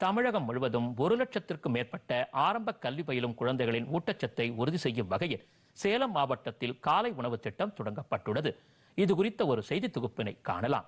தமிழகம் முழுவதும் ஒரு லட்சத்திற்கும் மேற்பட்ட ஆரம்ப கல்வி பயிலும் குழந்தைகளின் ஊட்டச்சத்தை உறுதி செய்யும் வகையில் சேலம் மாவட்டத்தில் காலை உணவு திட்டம் தொடங்கப்பட்டுள்ளது இது குறித்த ஒரு செய்தி தொகுப்பினை காணலாம்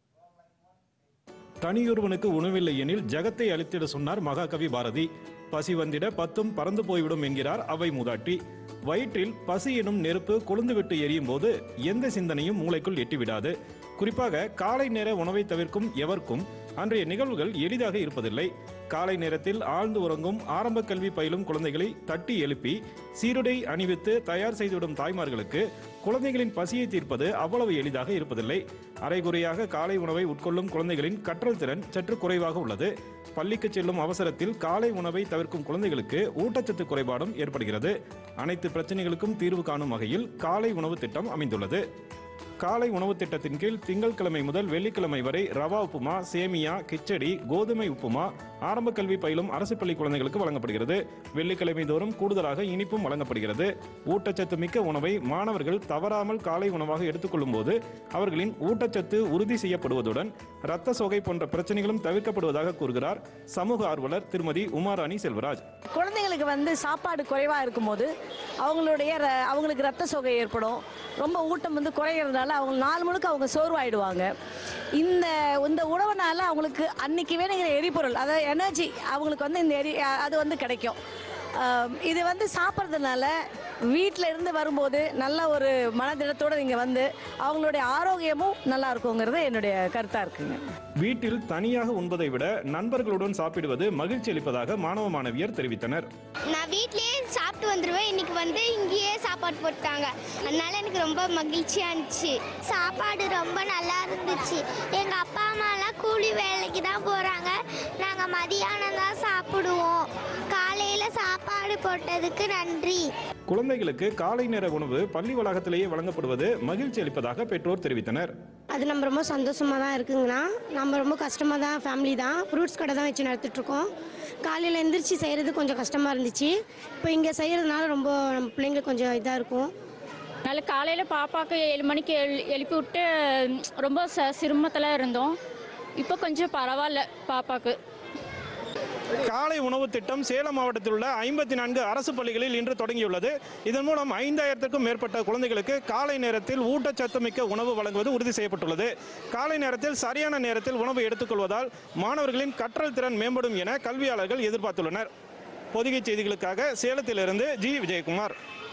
தனியொருவனுக்கு உணவில்லை எனில் ஜகத்தை அழித்திட சொன்னார் மகாகவி பாரதி பசி வந்திட பத்தும் பறந்து போய்விடும் என்கிறார் அவை மூதாட்டி வயிற்றில் பசி எனும் நெருப்பு கொழுந்துவிட்டு எரியும் போது எந்த சிந்தனையும் மூளைக்குள் எட்டிவிடாது குறிப்பாக காலை நேர உணவை தவிர்க்கும் எவருக்கும் அன்றைய நிகழ்வுகள் எளிதாக இருப்பதில்லை காலை நேரத்தில் ஆழ்ந்து உறங்கும் ஆரம்ப கல்வி பயிலும் குழந்தைகளை தட்டி எழுப்பி சீருடை அணிவித்து தயார் செய்துவிடும் தாய்மார்களுக்கு குழந்தைகளின் பசியை தீர்ப்பது அவ்வளவு எளிதாக இருப்பதில்லை அரைகுறையாக காலை உணவை உட்கொள்ளும் குழந்தைகளின் கற்றல் திறன் சற்று குறைவாக உள்ளது பள்ளிக்கு செல்லும் அவசரத்தில் காலை உணவை தவிர்க்கும் குழந்தைகளுக்கு ஊட்டச்சத்து குறைபாடும் ஏற்படுகிறது அனைத்து பிரச்சனைகளுக்கும் தீர்வு காணும் வகையில் காலை உணவு திட்டம் அமைந்துள்ளது காலை உணவு திட்டத்தின் கீழ் திங்கட்கிழமை முதல் வெள்ளிக்கிழமை வரை ரவா உப்புமா சேமியா கிச்சடி கோதுமை உப்புமா ஆரம்ப கல்வி பயிலும் அரசு பள்ளி குழந்தைகளுக்கு வழங்கப்படுகிறது வெள்ளிக்கிழமை தோறும் கூடுதலாக இனிப்பும் வழங்கப்படுகிறது ஊட்டச்சத்து மிக்க உணவை மாணவர்கள் தவறாமல் காலை உணவாக எடுத்துக்கொள்ளும் போது அவர்களின் ஊட்டச்சத்து உறுதி செய்யப்படுவதுடன் இரத்த சோகை போன்ற பிரச்சனைகளும் தவிர்க்கப்படுவதாக கூறுகிறார் சமூக ஆர்வலர் திருமதி உமாராணி செல்வராஜ் குழந்தைங்களுக்கு வந்து சாப்பாடு குறைவாக இருக்கும்போது அவங்களுடைய ர- அவங்களுக்கு ரத்த சோகை ஏற்படும் ரொம்ப ஊட்டம் வந்து குறையிறதுனால அவங்க நாள் முழுக்க அவங்க சோர்வாயிடுவாங்க இந்த இந்த உணவுனால அவங்களுக்கு அன்னைக்கு வேணுங்கிற எரிபொருள் அதாவது எனர்ஜி அவங்களுக்கு வந்து இந்த எரி அது வந்து கிடைக்கும் ஆம், இது வந்து சாப்பிட்றதுனால வீட்டில் இருந்து வரும்போது நல்ல ஒரு மனதிடத்தோடு நீங்கள் வந்து அவங்களுடைய ஆரோக்கியமும் நல்லா இருக்குங்கிறது என்னுடைய கருத்தாக இருக்குங்க வீட்டில் தனியாக உண்பதை விட நண்பர்களுடன் சாப்பிடுவது மகிழ்ச்சி அளிப்பதாக மாணவ மாணவியர் தெரிவித்தனர் நான் வீட்லயே சாப்பிட்டு வந்துடுவேன் இன்னைக்கு வந்து இங்கேயே சாப்பாடு போட்டாங்க அதனால எனக்கு ரொம்ப மகிழ்ச்சியா இருந்துச்சு சாப்பாடு ரொம்ப நல்லா இருந்துச்சு எங்க அப்பா அம்மாலாம் கூலி வேலைக்கு தான் போறாங்க நாங்க மதியானம் தான் சாப்பிடுவோம் காலையில சாப்பாடு போட்டதுக்கு நன்றி குழந்தைகளுக்கு காலை நேர உணவு பள்ளி வளாகத்திலேயே வழங்கப்படுவது மகிழ்ச்சி அளிப்பதாக பெற்றோர் தெரிவித்தனர் அது நம்ம ரொம்ப சந்தோஷமாக தான் இருக்குங்கண்ணா நம்ம ரொம்ப கஷ்டமாக தான் ஃபேமிலி தான் ஃப்ரூட்ஸ் கடை தான் வச்சு நடத்திட்டுருக்கோம் காலையில் எந்திரிச்சு செய்கிறது கொஞ்சம் கஷ்டமாக இருந்துச்சு இப்போ இங்கே செய்கிறதுனால ரொம்ப நம்ம பிள்ளைங்களுக்கு கொஞ்சம் இதாக இருக்கும் அதனால காலையில் பாப்பாவுக்கு ஏழு மணிக்கு எழு எழுப்பி விட்டு ம், ரொம்ப ச சிரமத்தில் இருந்தோம் இப்போ கொஞ்சம் பரவாயில்ல பாப்பாவுக்கு காலை உணவு திட்டம் சேலம் மாவட்டத்தில் உள்ள ஐம்பத்தி நான்கு அரசு பள்ளிகளில் இன்று தொடங்கியுள்ளது இதன் மூலம் ஐந்தாயிரத்திற்கும் மேற்பட்ட குழந்தைகளுக்கு காலை நேரத்தில் ஊட்டச்சத்து மிக்க உணவு வழங்குவது உறுதி செய்யப்பட்டுள்ளது காலை நேரத்தில் சரியான நேரத்தில் உணவு எடுத்துக்கொள்வதால் மாணவர்களின் கற்றல் திறன் மேம்படும் என கல்வியாளர்கள் எதிர்பார்த்துள்ளனர் பொதிகை செய்திகளுக்காக சேலத்திலிருந்து ஜி விஜயகுமார்